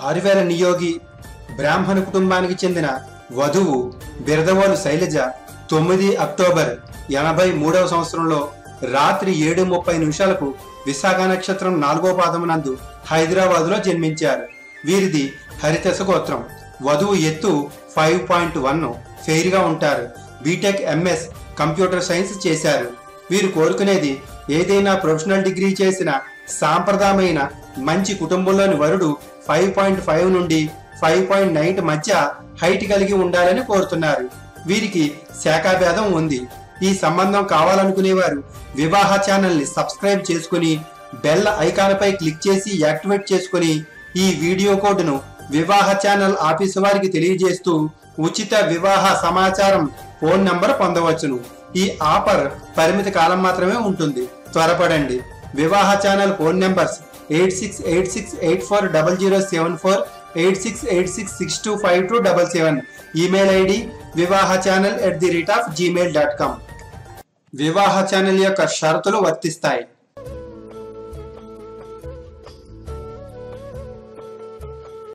ఆరువేల నియోగి బ్రాహ్మణ కుటుంబానికి చెందిన వధువు బిరదవోలు శైలజ తొమ్మిది అక్టోబర్ ఎనభై మూడవ సంవత్సరంలో రాత్రి ఏడు ముప్పై నిమిషాలకు విశాఖ నక్షత్రం నాలుగో పాదమునందు హైదరాబాద్లో జన్మించారు వీరిది హరితస గోత్రం వధువు ఎత్తు ఫైవ్ పాయింట్ వన్ ఫెయిర్గా ఉంటారు బీటెక్ ఎంఎస్ కంప్యూటర్ సైన్స్ చేశారు వీరు కోరుకునేది ఏదైనా ప్రొఫెషనల్ డిగ్రీ చేసిన సాంప్రదాయమైన మంచి కుటుంబంలోని వరుడు ఫైవ్ పాయింట్ ఫైవ్ నుండి ఫైవ్ పాయింట్ నైన్ మధ్య హైట్ కలిగి ఉండాలని కోరుతున్నారు వీరికి శాఖాభేదం ఉంది ఈ సంబంధం కావాలనుకునేవారు వివాహ ఛానల్ ని సబ్స్క్రైబ్ చేసుకుని బెల్ ఐకాన్ పై క్లిక్ చేసి యాక్టివేట్ చేసుకుని ఈ వీడియో కోడ్ను వివాహ ఛానల్ ఆఫీసు వారికి తెలియజేస్తూ ఉచిత వివాహ సమాచారం ఫోన్ నంబర్ పొందవచ్చును ఈ ఆఫర్ పరిమిత కాలం మాత్రమే ఉంటుంది త్వరపడండి Vivaha channel phone numbers eight six eight six eight four double zero seven four eight six eight six six two five two double seven email ID Vivaha channel at the rate of Gmail dot com Vivaha channel యొక్క షరతులు వర్తిస్తాయి